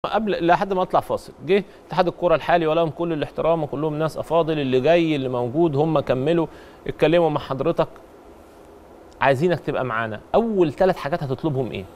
قبل لحد ما اطلع فاصل جه اتحاد الكره الحالي ولهم كل الاحترام وكلهم ناس افاضل اللي جاي اللي موجود هم كملوا اتكلموا مع حضرتك عايزينك تبقى معانا اول ثلاث حاجات هتطلبهم ايه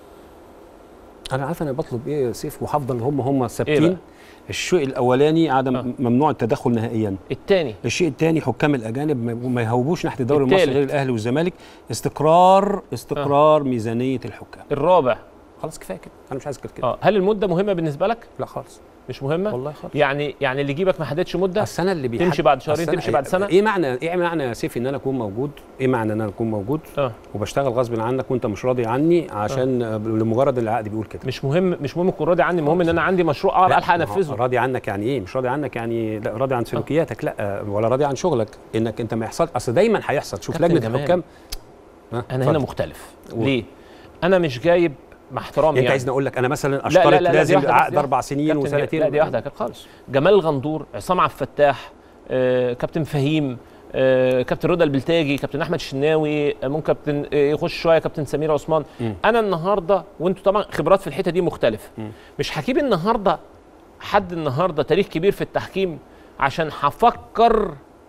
انا عارف انا بطلب ايه يا سيف وهفضل هم هم إيه ثابتين بقى؟ الشيء الاولاني عدم آه. ممنوع التدخل نهائيا الثاني الشيء الثاني حكام الاجانب ما- ما يهوبوش ناحيه الدوري التالت. المصري غير الاهلي والزمالك استقرار استقرار ميزانيه الحكام الرابع خلاص كفايه كده انا مش عايز كده كده اه هل المده مهمه بالنسبه لك لا خالص مش مهمه والله خالص يعني يعني اللي يجيبك ما حددش مده السنه اللي بيحدد تمشي بعد شهرين، السنة- تمشي بعد سنة؟ ايه معنى ايه معنى يا سيف ان انا اكون موجود ايه معنى ان انا اكون موجود اه وبشتغل غصب عنك وانت مش راضي عني عشان آه. لمجرد العقد بيقول كده مش مهم مش مهم تكون راضي عني المهم ان انا عندي مشروع اعرف لا، الحق ما هو انفذه راضي عنك يعني ايه مش راضي عنك يعني لا راضي عن سلوكياتك لا ولا راضي عن شغلك انك انت ما يحصل اصل دايما هيحصل شوف كابتن لجنه جمال، الحكام ها، انا اتفضل. هنا مختلف قول. ليه انا مش جايب مع احترامي انت يعني عايزني اقول لك انا مثلا لا اشترط لا لا دي لازم واحدة بس، عقد دي اربع سنين كابتن وسنتين لا دي واحده كده خالص جمال غندور عصام عبد الفتاح آه، كابتن فهيم آه، كابتن رضا البلتاجي كابتن احمد الشناوي آه، ممكن كابتن آه، يخش شويه كابتن سمير عثمان مم. انا النهارده وانتوا طبعا خبرات في الحته دي مختلفه مم. مش هجيب النهارده حد النهارده تاريخ كبير في التحكيم عشان هفكر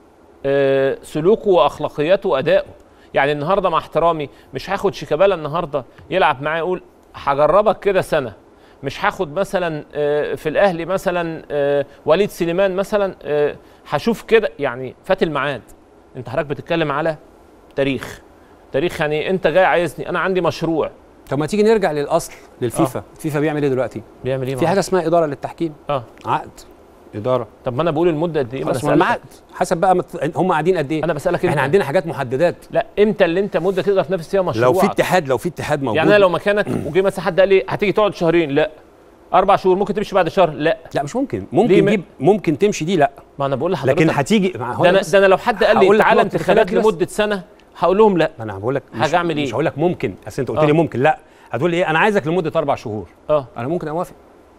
آه، سلوكه واخلاقياته وادائه يعني النهارده مع احترامي مش هاخد شيكابالا النهارده يلعب معايا يقول هجربك كده سنه مش هاخد مثلا آه، في الاهلي مثلا آه، وليد سليمان مثلا آه، هشوف كده يعني فات الميعاد انت حضرتك بتتكلم على تاريخ تاريخ يعني انت جاي عايزني انا عندي مشروع طب ما تيجي نرجع للاصل للفيفا الفيفا بيعمل ايه دلوقتي بيعمل ايه في معاه؟ حاجه اسمها اداره للتحكيم اه عقد اداره طب ما انا بقول المده قد ايه ما انا خلاص ما سألتك. عقد حسب بقى مت... هم قاعدين قد ايه انا بسالك احنا انت عندنا حاجات محددات لا امتى اللي انت مده تقدر تنافس فيها مشروع لو في اتحاد لو في اتحاد موجود يعني انا لو مكانك وجي مثلا حد قال لي هتيجي تقعد شهرين لا اربع شهور ممكن تمشي بعد شهر لا لا مش ممكن ليه ممكن ما- دي ممكن تمشي دي لا ما انا بقول لحضرتك لكن هتيجي مع- هو ده انا بس- ده انا لو حد قال لي هقول لك تعالى نقطة انتخابات الخلاف دي بس. لمده سنه هقول لهم لا ما انا بقول لك مش, حاجة أعمل إيه؟ مش هقول لك ممكن اصل انت قلت آه. لي ممكن لا هتقول لي ايه انا عايزك لمده اربع شهور اه انا ممكن اوافق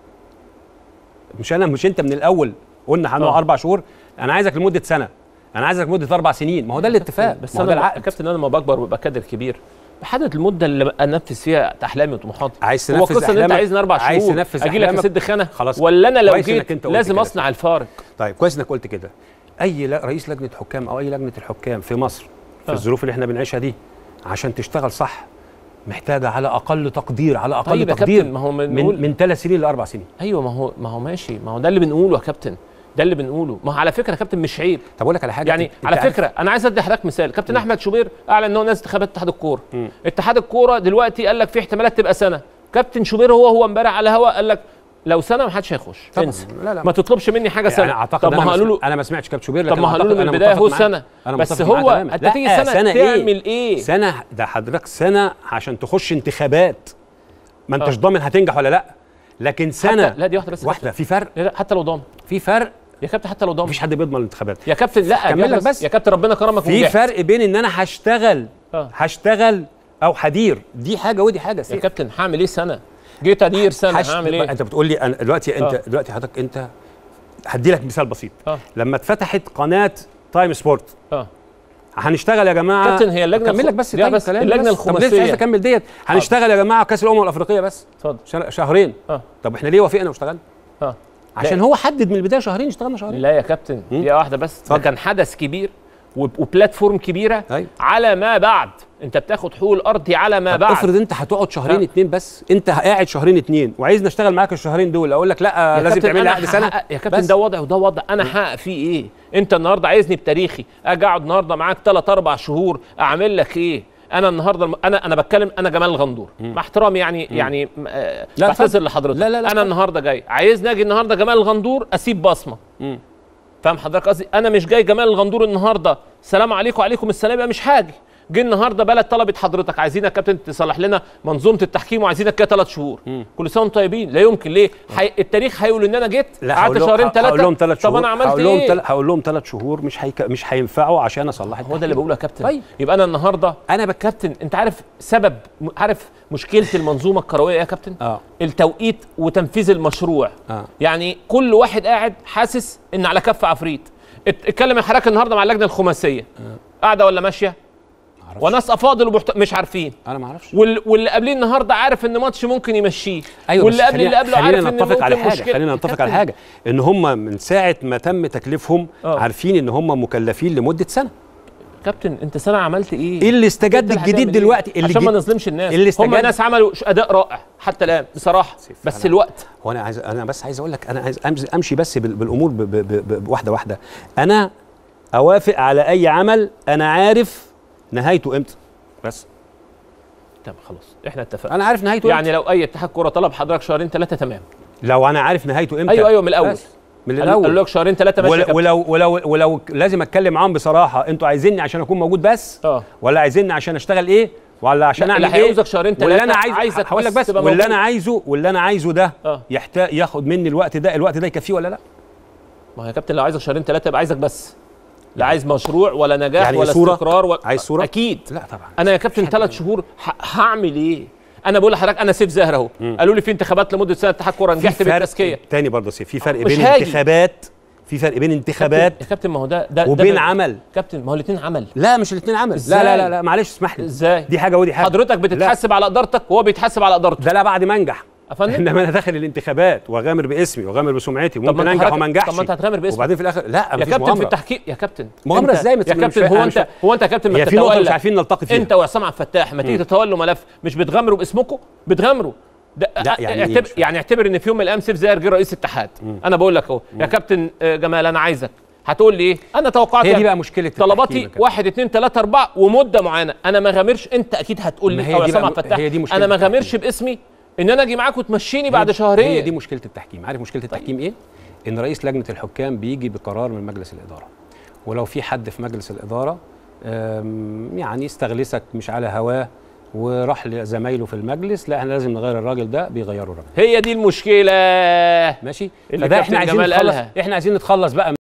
مش انا مش انت من الاول قلنا هنقعد آه. اربع شهور انا عايزك لمده سنه انا عايزك لمده اربع سنين ما هو ده الاتفاق بس ما هو انا ده يا العقد كابتن انا لما بكبر وببقى كادر كبير بحدد المده اللي انفذ فيها احلامي وطموحاتي عايز هو تنفذ قصه ان انت أحلامك- عايزني اربع عايز شهور تنفذ اجي لك أحلامك؟ اسد خانه خلاص. ولا انا لو كويس إنك جيت أنت قلت لازم كده. اصنع الفارق طيب كويس انك قلت كده اي لا- رئيس لجنه حكام او اي لجنه الحكام في مصر في آه. الظروف اللي احنا بنعيشها دي عشان تشتغل صح محتاجه على اقل تقدير على اقل طيب يا تقدير كابتن ما هو من بنقول من ثلاث سنين لاربع سنين ايوه ما هو ما هو ماشي ما هو ده اللي بنقوله يا كابتن ده اللي بنقوله ما هو على فكره يا كابتن مش عيب طب اقول لك على حاجه يعني أنت على عارف- فكره انا عايز ادي حضرتك مثال كابتن احمد شوبير اعلن ان هو نازل انتخابات اتحاد الكوره مم. اتحاد الكوره دلوقتي قال لك في احتمالات تبقى سنه كابتن شوبير هو هو امبارح على الهواء قال لك لو سنه ما حدش هيخش طبعاً. انسى لا لا ما تطلبش مني حاجه سنه يعني اعتقد طب ما أنا قالوا له انا ما سمعتش كابتن شوبير طب لكن ما قالوا له أعتقد من أنا البدايه متفق هو معاه. سنه أنا بس متفق معاه هو تماماً. انت لا، تيجي سنه, سنة إيه؟ تعمل ايه سنه ده حضرتك سنه عشان تخش انتخابات ما انتش آه. ضامن هتنجح ولا لا لكن سنه حتى لا دي واحده بس واحده في فرق لا لا حتى لو ضامن في فرق يا كابتن حتى لو ضامن مفيش حد بيضمن الانتخابات يا كابتن لا كمل دي واحدة لك بس. يا كابتن ربنا كرمك في ونجحت. فرق بين ان انا هشتغل آه. هشتغل او هدير دي حاجه ودي حاجه يا سيف. كابتن هعمل ايه سنه جيت ادير سنه هشت- هعمل ايه انت بتقول لي انا دلوقتي انت آه. دلوقتي حضرتك انت هدي لك مثال بسيط اه لما اتفتحت قناه تايم سبورت اه هنشتغل يا جماعه كابتن هي اللجنه كمل لك بس دي طيب بس كلامي اللجنه بس. طب ليه مش عايز الخماسيه اكمل ديت هنشتغل يا جماعه كاس الامم الافريقيه بس اتفضل شهر- شهرين اه طب احنا ليه وافقنا واشتغلنا اه عشان هو حدد من البدايه شهرين اشتغلنا شهرين لا يا كابتن مم. دقيقه واحده بس ده اتفضل. كان حدث كبير وب- وبلاتفورم كبيره أيوة. على ما بعد انت بتاخد حقوق الارض على ما طب بعد افرض انت هتقعد شهرين آه. اتنين بس انت قاعد شهرين اتنين وعايزني اشتغل معاك الشهرين دول اقول لك لا يا لازم كابتن تعمل لي أنا عقد سنه هحقق- يا كابتن بس. ده وضع وده وضع انا هحقق فيه ايه انت النهارده عايزني بتاريخي اجي اقعد النهارده معاك ثلاث اربع شهور اعمل لك ايه انا النهارده الم- انا انا بتكلم انا جمال غندور مع احترامي يعني يعني م- آه، لا، بعتذر اتفضل. لحضرتك لا، لا، لا، انا اتفضل. النهارده جاي عايزني اجي النهارده جمال غندور اسيب بصمه مم. فاهم حضرتك قصدي انا مش جاي جمال الغندور النهارده سلام عليكم وعليكم السلام يبقى مش حاجه جه النهارده بلد طلبت حضرتك عايزينك يا كابتن تصلح لنا منظومه التحكيم وعايزينك كده ثلاث شهور كل سنه وانتم طيبين لا يمكن ليه حي... التاريخ هيقول ان انا جيت لا قعدت هقول لهم- شهرين هقول لهم ثلاثه ثلاث شهور طب انا عملت هقول لهم ايه تل... هقول لهم ثلاث شهور مش هيك... مش هينفعوا عشان اصلح هو ده اللي بقوله يا كابتن طيب. يبقى انا النهارده انا بك... كابتن انت عارف سبب م- عارف مشكله المنظومه الكرويه إيه يا كابتن اه التوقيت وتنفيذ المشروع اه يعني كل واحد قاعد حاسس ان على كف عفريت ات- اتكلم يا حضرتك النهارده مع اللجنه الخماسيه قاعده ولا ماشيه اعرفش وناس افاضل ومحت... مش عارفين انا ما اعرفش وال... واللي قبليه النهارده عارف ان ماتش ممكن يمشيه ايوه واللي بس قبل اللي خلينا- قبله عارف خلينا ان نتفق ممكن على حاجه مشكلة. خلينا يا نتفق على كابتن، حاجه ان هم من ساعه ما تم تكليفهم آه. عارفين ان هم مكلفين لمده سنه كابتن انت سنه عملت ايه؟ ايه اللي استجد انت الجديد هتعمل إيه؟ دلوقتي اللي عشان ما جد- نظلمش الناس اللي هم استجد- ناس عملوا ش- اداء رائع حتى الان بصراحه سيف، بس أنا- الوقت هو انا عايز انا بس عايز اقول لك انا عايز أمز- امشي بس بال- بالامور ب- ب- ب- ب- واحده واحده انا اوافق على اي عمل انا عارف نهايته امتى بس تمام خلاص احنا اتفقنا انا عارف نهايته يعني لو اي اتحاد كوره طلب حضرتك شهرين ثلاثه تمام لو انا عارف نهايته امتى ايوه ايوه من الاول بس. من قالوا الاول لك شهرين ثلاثه ماشي يا ول- كابتن. ولو ولو ولو لازم اتكلم معاهم بصراحه انتوا عايزيني عشان اكون موجود بس اه ولا عايزيني عشان اشتغل ايه ولا عشان لا، اعمل اللي ايه هيعوزك شهرين واللي ثلاثة انا عايز عايزك هقول لك بس بس تبقى واللي موجود. انا عايزه واللي انا عايزه ده اه يحتاج ياخد مني الوقت ده الوقت ده يكفيه ولا لا ما هو يا كابتن لو عايزك شهرين ثلاثه يبقى عايزك بس لا عايز مشروع ولا نجاح يعني ولا صورة؟ استقرار ولا عايز صورة؟ اكيد لا طبعا انا يا كابتن ثلاث شهور ه- هعمل ايه انا بقول لحضرتك انا سيف زاهر اهو قالوا لي في انتخابات لمده سنه اتحاد كوره في نجحت فرق بالتزكيه تاني برضه سي في فرق مش بين هاجي. انتخابات في فرق بين انتخابات يا كابتن ما هو ده ده وبين ده عمل كابتن ما هو الاثنين عمل لا مش الاثنين عمل لا إزاي؟ لا لا, لا معلش اسمح لي ازاي دي حاجه ودي حاجه حضرتك بتتحاسب على ادارتك وهو بيتحاسب على ادارته ده لا بعد ما انجح يا فندم انما انا داخل الانتخابات واغامر باسمي واغامر بسمعتي طب ما وممكن انت انجح حضرتك- وما انجحش طب ما انت هتغامر باسمك. وبعدين في الاخر لا يا مفيش كابتن في مغامرة. التحقيق يا كابتن مغامرة انت- ازاي؟ ما يا تسيبني- كابتن مش فاهم- هو أنا مش انت هو انت يا كابتن ما هي في نقطه تتولى- مش عارفين نلتقي فيها انت وعصام عبد الفتاح ما تيجي تتولوا ملف مش بتغامروا باسمكم بتغامروا ده لا، يعني إيه؟ اعتبر مش فاهم. يعني اعتبر ان في يوم من الايام سيف زاهر جه رئيس اتحاد انا بقول لك اهو يا كابتن آه، جمال انا عايزك هتقول لي ايه انا توقعاتي هي دي بقى مشكله التحكيم طلباتي يا كابتن. واحد اتنين تلاته اربعه ومده معينه انا ما غامرش انت اكيد هتقول ما لي هي او دي عصام بقى- عبد الفتاح هي دي مشكلة انا ما التحكيم. غامرش باسمي ان انا اجي معاك وتمشيني بعد هي- شهرين هي دي مشكله التحكيم عارف مشكله التحكيم ايه ان رئيس لجنه الحكام بيجي بقرار من مجلس الاداره ولو في حد في مجلس الاداره أم، يعني استغلسك مش على هواه وراح لزمايله في المجلس لا احنا لازم نغير الراجل ده بيغيروا الراجل هي دي المشكله ماشي اللي فده كابتن احنا عايزين جمال نتخلص قالها. احنا عايزين نتخلص بقى